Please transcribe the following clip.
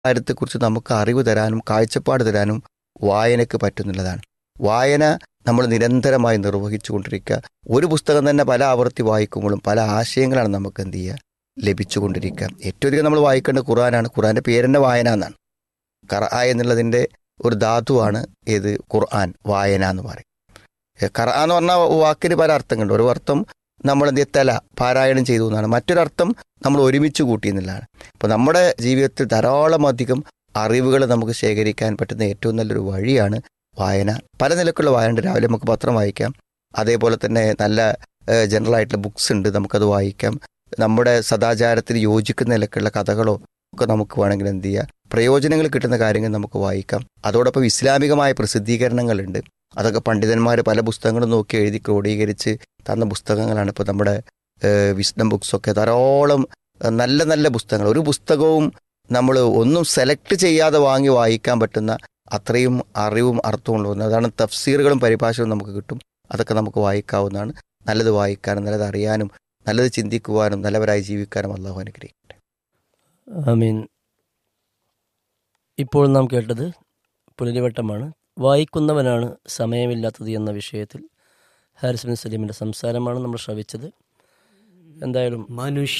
കാര്യത്തെക്കുറിച്ച് നമുക്ക് അറിവ് തരാനും കാഴ്ചപ്പാട് തരാനും വായനയ്ക്ക് പറ്റുന്നുള്ളതാണ് വായന നമ്മൾ നിരന്തരമായി നിർവഹിച്ചുകൊണ്ടിരിക്കുക ഒരു പുസ്തകം തന്നെ പല ആവർത്തി വായിക്കുമ്പോഴും പല ആശയങ്ങളാണ് നമുക്ക് എന്ത് ചെയ്യുക ലഭിച്ചുകൊണ്ടിരിക്കുക ഏറ്റവും അധികം നമ്മൾ വായിക്കേണ്ട ഖുർആനാണ് ഖുർആന്റെ പേര് തന്നെ വായന എന്നാണ് ഖറ എന്നുള്ളതിൻ്റെ ഒരു ധാതുവാണ് ഏത് ഖുർആൻ വായന എന്ന് പറയും ഏ, ഖറ എന്ന് പറഞ്ഞ വാക്കിന് പല അർത്ഥങ്ങളുണ്ട് ഒരു അർത്ഥം നമ്മൾ എന്ത് ചെയ്യ- തല പാരായണം ചെയ്തു എന്നാണ് മറ്റൊരർത്ഥം നമ്മൾ ഒരുമിച്ച് കൂട്ടി എന്നുള്ളതാണ് അപ്പോൾ നമ്മുടെ ജീവിതത്തിൽ ധാരാളം അധികം അറിവുകൾ നമുക്ക് ശേഖരിക്കാൻ പറ്റുന്ന ഏറ്റവും നല്ലൊരു വഴിയാണ് വായന പല നിലക്കുള്ള വായന ഉണ്ട് രാവിലെ നമുക്ക് പത്രം വായിക്കാം അതേപോലെ തന്നെ നല്ല ജനറൽ ആയിട്ടുള്ള ബുക്സ് ഉണ്ട് നമുക്കത് വായിക്കാം നമ്മുടെ സദാചാരത്തിന് യോജിക്കുന്ന നിലക്കുള്ള കഥകളോ ഒക്കെ നമുക്ക് വേണമെങ്കിൽ എന്ത് ചെയ്യാം പ്രയോജനങ്ങൾ കിട്ടുന്ന കാര്യങ്ങൾ നമുക്ക് വായിക്കാം അതോടൊപ്പം ഇസ്ലാമികമായ പ്രസിദ്ധീകരണങ്ങളുണ്ട് അതൊക്കെ പണ്ഡിതന്മാർ പല പുസ്തകങ്ങളും നോക്കി എഴുതി ക്രോഡീകരിച്ച് തന്ന പുസ്തകങ്ങളാണ് ഇപ്പോൾ നമ്മുടെ വിസ്ഡം ബുക്സൊക്കെ ധാരാളം ഏഹ്, നല്ല നല്ല പുസ്തകങ്ങൾ ഒരു പുസ്തകവും നമ്മൾ ഒന്നും സെലക്ട് ചെയ്യാതെ വാങ്ങി വായിക്കാൻ പറ്റുന്ന അത്രയും അറിവും അർത്ഥവും ഉള്ള അതാണ് തഫ്സീറുകളും പരിഭാഷകളും നമുക്ക് കിട്ടും അതൊക്കെ നമുക്ക് വായിക്കാവുന്നതാണ് നല്ലത് വായിക്കാനും നല്ലത് അറിയാനും നല്ലത് ചിന്തിക്കുവാനും നല്ലവരായി ജീവിക്കാനും അള്ളാഹു അനുഗ്രഹിക്കട്ടെ ആമീൻ ഇപ്പോൾ നാം കേട്ടത് പുലരിവട്ടമാണ് വായിക്കുന്നവനാണ് സമയമില്ലാത്തത് എന്ന വിഷയത്തിൽ ഹാരിസ് ബിൻ സലീമിൻ്റെ സംസാരമാണ് നമ്മൾ ശ്രവിച്ചത് എന്തായാലും മനുഷ്യ